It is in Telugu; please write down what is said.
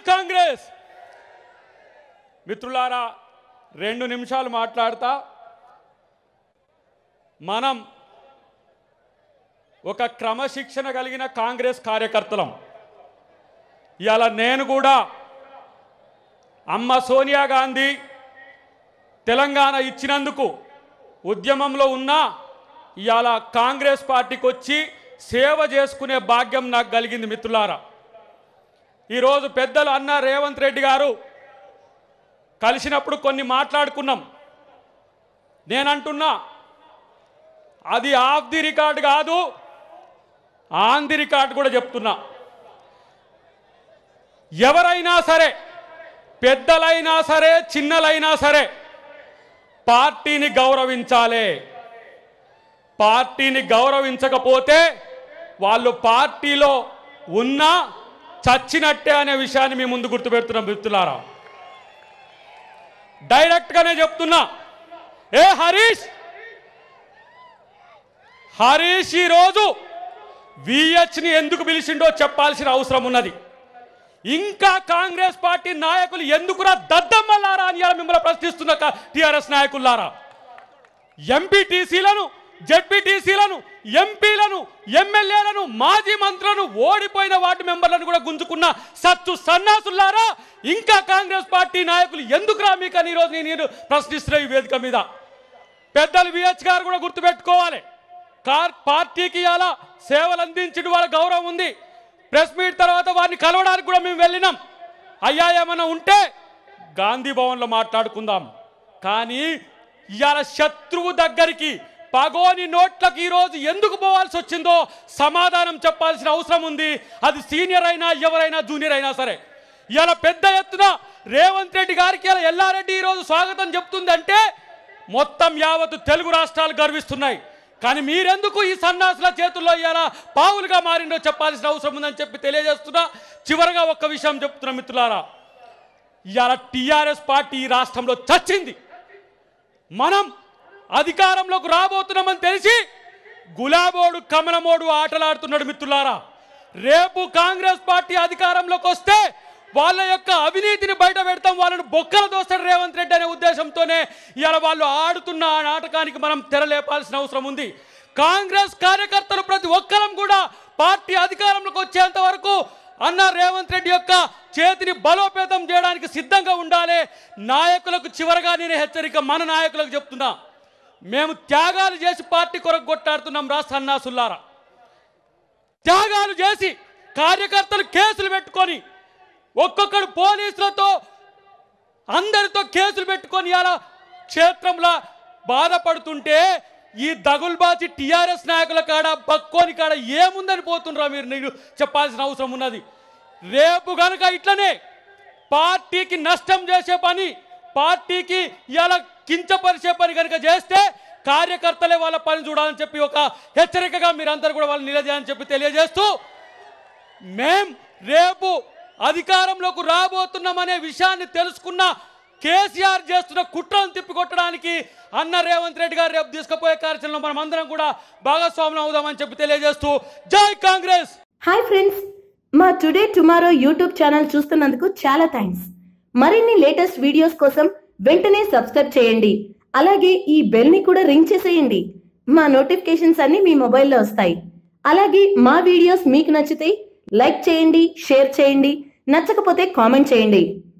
కాంగ్రెస్ మిత్రులారా రెండు నిమిషాలు మాట్లాడతా మనం ఒక క్రమశిక్షణ కలిగిన కాంగ్రెస్ కార్యకర్తలం ఇవాళ నేను కూడా అమ్మ సోనియా గాంధీ తెలంగాణ ఇచ్చినందుకు ఉద్యమంలో ఉన్నా ఇవాళ కాంగ్రెస్ పార్టీకి వచ్చి సేవ చేసుకునే భాగ్యం నాకు కలిగింది మిత్రులారా ఈరోజు పెద్దలు అన్న రేవంత్ రెడ్డి గారు కలిసినప్పుడు కొన్ని మాట్లాడుకున్నాం నేనంటున్నా అది ఆఫ్ ది రికార్డ్ కాదు ఆన్ ది రికార్డ్ కూడా చెప్తున్నా ఎవరైనా సరే పెద్దలైనా సరే చిన్నలైనా సరే పార్టీని గౌరవించాలి పార్టీని గౌరవించకపోతే వాళ్ళు పార్టీలో ఉన్నా చచ్చినట్టే అనే విషయాన్ని మీ ముందు గుర్తుపెడుతున్నాం మిత్రులారా డైరెక్ట్గానే చెప్తున్నా ఏ హరీష్ హరీష్ ఈరోజు విహెచ్ని ఎందుకు పిలిచిండో చెప్పాల్సిన అవసరం ఉన్నది ఇంకా కాంగ్రెస్ పార్టీ నాయకులు ఎందుకురా దద్దమ్మలారా అని ఇలా మిమ్మల్ని ప్రశ్నిస్తున్న టిఆర్ఎస్ నాయకులారా ఎంపీటీసీలను జడ్పీటీసీలను ఎంపీలను ఎమ్మెల్యేలను మాజీ మంత్రులను ఓడిపోయిన వార్డు మెంబర్లను కూడా గుంజుకున్న సత్తు సన్నాసులారా ఇంకా కాంగ్రెస్ పార్టీ నాయకులు ఎందుకురా మీకని ఈరోజు నేను ప్రశ్నిస్తున్న ఈ వేదిక మీద పెద్దలు విహెచ్ గారు కూడా గుర్తుపెట్టుకోవాలి కార్ పార్టీకి ఇలా సేవలు అందించడం వాళ్ళ గౌరవం ఉంది ప్రెస్ మీట్ తర్వాత వారిని కలవడానికి కూడా మేము వెళ్ళినాం అయ్యా ఏమైనా ఉంటే గాంధీ భవన్లో మాట్లాడుకుందాం కానీ ఇవాళ శత్రువు దగ్గరికి పగోని నోట్లకు ఈరోజు ఎందుకు పోవాల్సి వచ్చిందో సమాధానం చెప్పాల్సిన అవసరం ఉంది అది సీనియర్ అయినా ఎవరైనా జూనియర్ అయినా సరే ఇవాళ పెద్ద ఎత్తున రేవంత్ రెడ్డి గారికి ఇలా ఎల్లారెడ్డి ఈరోజు స్వాగతం చెప్తుందంటే మొత్తం యావత్తు తెలుగు రాష్ట్రాలు గర్విస్తున్నాయి కానీ మీరెందుకు ఈ సన్నాసుల చేతుల్లో ఇలా పావులుగా మారిండో చెప్పాల్సిన అవసరం ఉందని చెప్పి తెలియజేస్తున్నా చివరగా ఒక్క విషయం చెప్తున్నా మిత్రులారా ఇవాళ టీఆర్ఎస్ పార్టీ ఈ రాష్ట్రంలో చచ్చింది మనం అధికారంలోకి రాబోతున్నామని తెలిసి గులాబోడు కమలమోడు ఆటలాడుతున్నాడు మిత్రులారా రేపు కాంగ్రెస్ పార్టీ అధికారంలోకి వస్తే వాళ్ళ యొక్క అవినీతిని బయట పెడతాం వాళ్ళని బొక్కల దోస్తాడు రేవంత్ రెడ్డి అనే ఉద్దేశంతోనే ఇవాళ వాళ్ళు ఆడుతున్న ఆ నాటకానికి మనం తెరలేపాల్సిన అవసరం ఉంది కాంగ్రెస్ కార్యకర్తలు ప్రతి ఒక్కరం కూడా పార్టీ అధికారంలోకి వచ్చేంత వరకు అన్న రేవంత్ రెడ్డి యొక్క చేతిని బలోపేతం చేయడానికి సిద్ధంగా ఉండాలి నాయకులకు చివరగా నేను హెచ్చరిక మన నాయకులకు చెప్తున్నా మేము త్యాగాలు చేసి పార్టీ కొరకు కొట్టాడుతున్నాం రా సన్నాసుల్లారా త్యాగాలు చేసి కార్యకర్తలు కేసులు పెట్టుకొని ఒక్కొక్కడు పోలీసులతో అందరితో కేసులు పెట్టుకొని ఇలా క్షేత్రంలో బాధపడుతుంటే ఈ దగుల్బాచి టిఆర్ఎస్ నాయకుల కాడ బక్కోని కాడ ఏముందని పోతుండ్రా మీరు నీకు చెప్పాల్సిన అవసరం ఉన్నది రేపు గనుక ఇట్లనే పార్టీకి నష్టం చేసే పని పార్టీకి ఇలా కించపరిచే పని కనుక చేస్తే కార్యకర్తలే వాళ్ళ పని చూడాలని చెప్పి ఒక హెచ్చరికగా మీరందరూ కూడా వాళ్ళు నిలదీయాలని చెప్పి తెలియజేస్తూ మేం రేపు అధికారంలోకి రాబోతున్నామనే విషయాన్ని తెలుసుకున్న కేసీఆర్ చేస్తున్న కుట్రను తిప్పికొట్టడానికి అన్న రేవంత్ రెడ్డి గారు రేపు తీసుకుపోయే కార్యక్రమంలో మనం అందరం కూడా భాగస్వాములు అవుదామని చెప్పి తెలియజేస్తూ జై కాంగ్రెస్ హాయ్ ఫ్రెండ్స్ మా టుడే టుమారో యూట్యూబ్ ఛానల్ చూస్తున్నందుకు చాలా థ్యాంక్స్ మరిన్ని లేటెస్ట్ వీడియోస్ కోసం వెంటనే సబ్స్క్రైబ్ చేయండి అలాగే ఈ బెల్ ని కూడా రింగ్ చేసేయండి మా నోటిఫికేషన్స్ అన్ని మీ మొబైల్లో వస్తాయి అలాగే మా వీడియోస్ మీకు నచ్చితే లైక్ చేయండి షేర్ చేయండి నచ్చకపోతే కామెంట్ చేయండి